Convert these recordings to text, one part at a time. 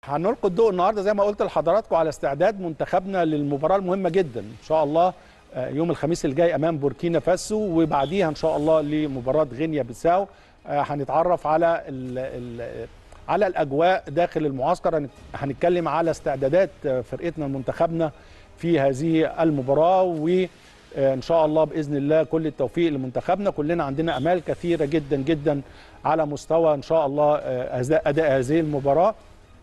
هنلقي الضوء النهارده زي ما قلت لحضراتكم على استعداد منتخبنا للمباراه المهمه جدا ان شاء الله يوم الخميس الجاي امام بوركينا فاسو وبعديها ان شاء الله لمباراه غينيا بيساو هنتعرف على ال ال على الاجواء داخل المعسكر هنتكلم على استعدادات فرقتنا منتخبنا في هذه المباراه وان شاء الله باذن الله كل التوفيق لمنتخبنا كلنا عندنا امال كثيره جدا جدا على مستوى ان شاء الله اداء هذه المباراه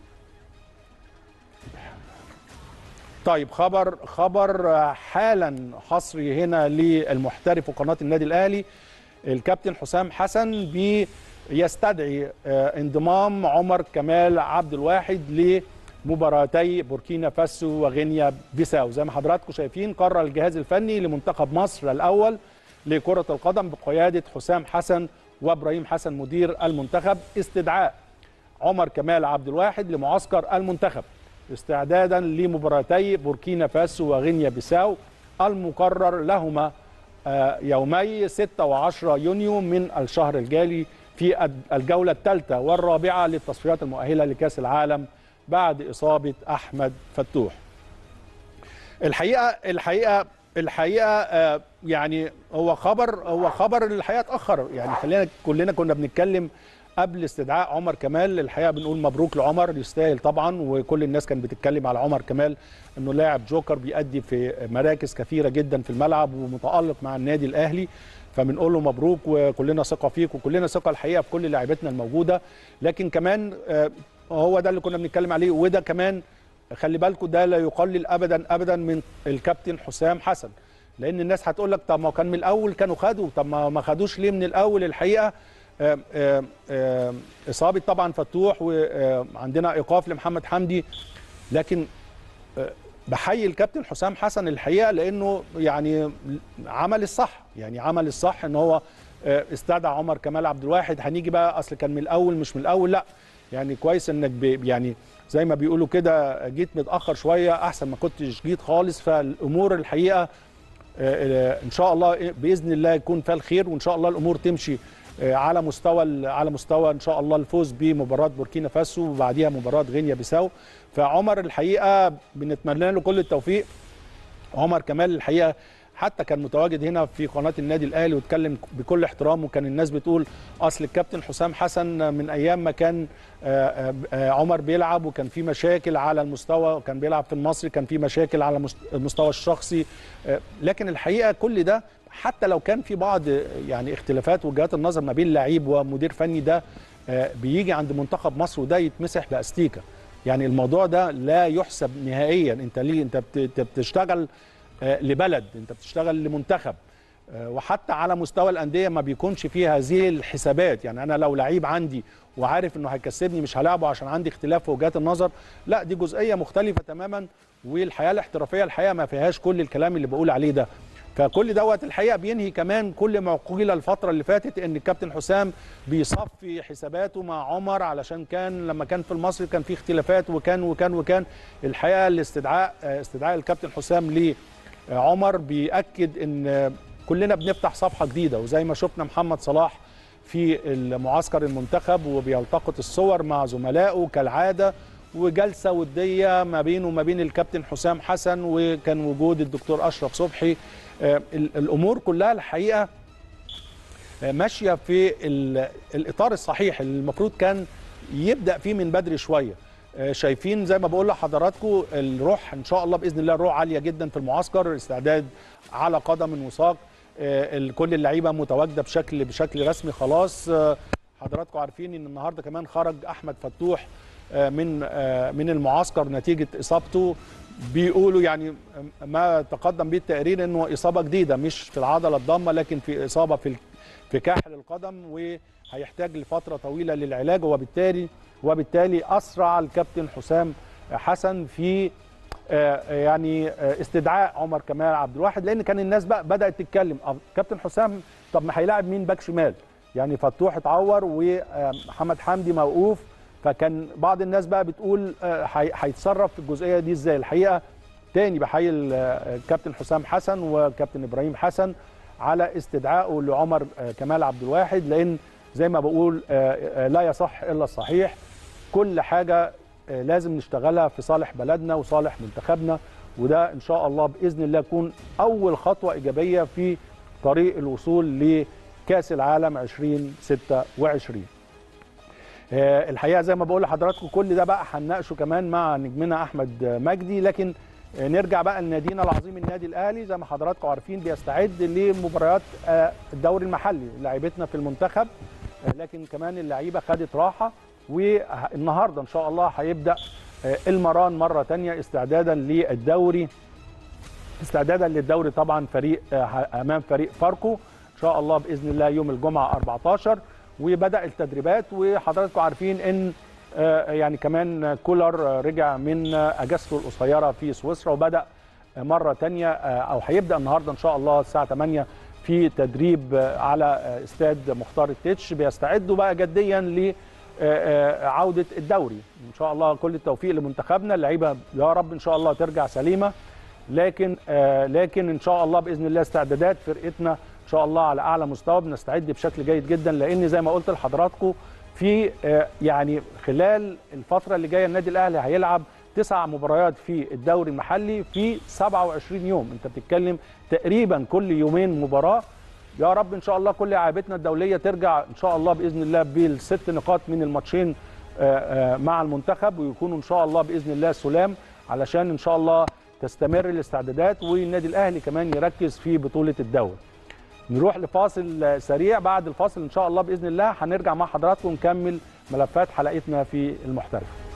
طيب خبر خبر حالا حصري هنا للمحترف وقناه النادي الاهلي الكابتن حسام حسن بيستدعي انضمام عمر كمال عبد الواحد لمباراتي بوركينا فاسو وغينيا بيساو زي ما حضراتكم شايفين قرر الجهاز الفني لمنتخب مصر الاول لكره القدم بقياده حسام حسن وابراهيم حسن مدير المنتخب استدعاء عمر كمال عبد الواحد لمعسكر المنتخب استعدادا لمباراتي بوركينا فاسو وغينيا بيساو المقرر لهما يومي 6 و10 يونيو من الشهر الجاري في الجولة الثالثة والرابعة للتصفيات المؤهلة لكأس العالم بعد إصابة أحمد فتوح الحقيقة الحقيقة الحقيقة يعني هو خبر هو خبر الحقيقة اتأخر يعني خلينا كلنا كنا بنتكلم قبل استدعاء عمر كمال الحقيقه بنقول مبروك لعمر يستاهل طبعا وكل الناس كانت بتتكلم على عمر كمال انه لاعب جوكر بيأدي في مراكز كثيره جدا في الملعب ومتالق مع النادي الاهلي فبنقول له مبروك وكلنا ثقه فيك وكلنا ثقه الحقيقه في كل لاعبتنا الموجوده لكن كمان هو ده اللي كنا بنتكلم عليه وده كمان خلي بالكم ده لا يقلل ابدا ابدا من الكابتن حسام حسن لان الناس هتقول لك طب ما كان من الاول كانوا خدوا طب ما خدوش ليه من الاول الحقيقه آآ آآ اصابه طبعا فتوح وعندنا ايقاف لمحمد حمدي لكن بحيي الكابتن حسام حسن الحقيقه لانه يعني عمل الصح يعني عمل الصح ان هو استدعى عمر كمال عبد الواحد هنيجي بقى اصل كان من الاول مش من الاول لا يعني كويس انك يعني زي ما بيقولوا كده جيت متاخر شويه احسن ما كنتش جيت خالص فالامور الحقيقه ان شاء الله باذن الله يكون فيها الخير وان شاء الله الامور تمشي على مستوى على مستوى ان شاء الله الفوز بمباراه بوركينا فاسو وبعديها مباراه غينيا بيساو فعمر الحقيقه بنتمنى له كل التوفيق عمر كمال الحقيقه حتى كان متواجد هنا في قناه النادي الاهلي واتكلم بكل احترام وكان الناس بتقول اصل الكابتن حسام حسن من ايام ما كان عمر بيلعب وكان في مشاكل على المستوى وكان بيلعب في المصري كان في مشاكل على المستوى الشخصي لكن الحقيقه كل ده حتى لو كان في بعض يعني اختلافات وجهات النظر ما بين لعيب ومدير فني ده بيجي عند منتخب مصر وده يتمسح باستيكه يعني الموضوع ده لا يحسب نهائيا انت ليه انت بتشتغل لبلد انت بتشتغل لمنتخب وحتى على مستوى الانديه ما بيكونش فيه هذه الحسابات يعني انا لو لعيب عندي وعارف انه هيكسبني مش هلاعبه عشان عندي اختلاف في وجهات النظر لا دي جزئيه مختلفه تماما والحياه الاحترافيه الحقيقه ما فيهاش كل الكلام اللي بقول عليه ده فكل دوت الحقيقه بينهي كمان كل ما قيل الفتره اللي فاتت ان الكابتن حسام بيصفي حساباته مع عمر علشان كان لما كان في المصري كان في اختلافات وكان وكان وكان الحقيقه الاستدعاء استدعاء الكابتن حسام لعمر بياكد ان كلنا بنفتح صفحه جديده وزي ما شفنا محمد صلاح في المعسكر المنتخب وبيلتقط الصور مع زملائه كالعاده وجلسه وديه ما بينه وما بين الكابتن حسام حسن وكان وجود الدكتور اشرف صبحي الامور كلها الحقيقه ماشيه في الاطار الصحيح اللي المفروض كان يبدا فيه من بدري شويه شايفين زي ما بقول لحضراتكم الروح ان شاء الله باذن الله الروح عاليه جدا في المعسكر الاستعداد على قدم وساق كل اللعيبه متواجده بشكل بشكل رسمي خلاص حضراتكم عارفين ان النهارده كمان خرج احمد فتوح من من المعسكر نتيجه اصابته بيقولوا يعني ما تقدم به التقرير انه اصابه جديده مش في العضله الضامه لكن في اصابه في في كاحل القدم وهيحتاج لفتره طويله للعلاج وبالتالي وبالتالي اسرع الكابتن حسام حسن في يعني استدعاء عمر كمال عبد الواحد لان كان الناس بقى بدات تتكلم كابتن حسام طب ما هيلاعب مين باك شمال يعني فتوح اتعور ومحمد حمدي موقوف فكان بعض الناس بقى بتقول هيتصرف في الجزئيه دي ازاي الحقيقه تاني بحيي الكابتن حسام حسن وكابتن ابراهيم حسن على استدعائه لعمر كمال عبد الواحد لان زي ما بقول لا يصح الا الصحيح كل حاجه آه، لازم نشتغلها في صالح بلدنا وصالح منتخبنا وده ان شاء الله باذن الله يكون اول خطوه ايجابيه في طريق الوصول لكاس العالم 2026 آه، الحقيقه زي ما بقول لحضراتكم كل ده بقى هنناقشه كمان مع نجمنا احمد مجدي لكن آه، نرجع بقى لنادينا العظيم النادي الاهلي زي ما حضراتكم عارفين بيستعد لمباريات آه، الدوري المحلي لعيبتنا في المنتخب آه، لكن كمان اللعيبه خدت راحه والنهارده ان شاء الله هيبدا آه، المران مره تانية استعدادا للدوري استعدادا للدوري طبعا فريق آه، امام فريق فاركو ان شاء الله باذن الله يوم الجمعه 14 وبدا التدريبات وحضراتكم عارفين ان آه، يعني كمان كولر آه، رجع من آه، اجازته القصيره في سويسرا وبدا آه، مره تانية آه، او هيبدا النهارده ان شاء الله الساعه 8 في تدريب آه، على آه، استاد مختار التتش بيستعدوا بقى جديا ل آه، آه، عوده الدوري ان شاء الله كل التوفيق لمنتخبنا اللعيبه يا رب ان شاء الله ترجع سليمه لكن آه لكن ان شاء الله باذن الله استعدادات فرقتنا ان شاء الله على اعلى مستوى بنستعد بشكل جيد جدا لان زي ما قلت لحضراتكم في آه يعني خلال الفتره اللي جايه النادي الاهلي هيلعب تسع مباريات في الدوري المحلي في 27 يوم انت بتتكلم تقريبا كل يومين مباراه يا رب ان شاء الله كل لاعبتنا الدوليه ترجع ان شاء الله باذن الله بالست نقاط من الماتشين آه، آه، مع المنتخب ويكونوا ان شاء الله باذن الله سلام علشان ان شاء الله تستمر الاستعدادات والنادي الاهلي كمان يركز في بطوله الدوري. نروح لفاصل آه، سريع بعد الفاصل ان شاء الله باذن الله هنرجع مع حضراتكم نكمل ملفات حلقتنا في المحترف.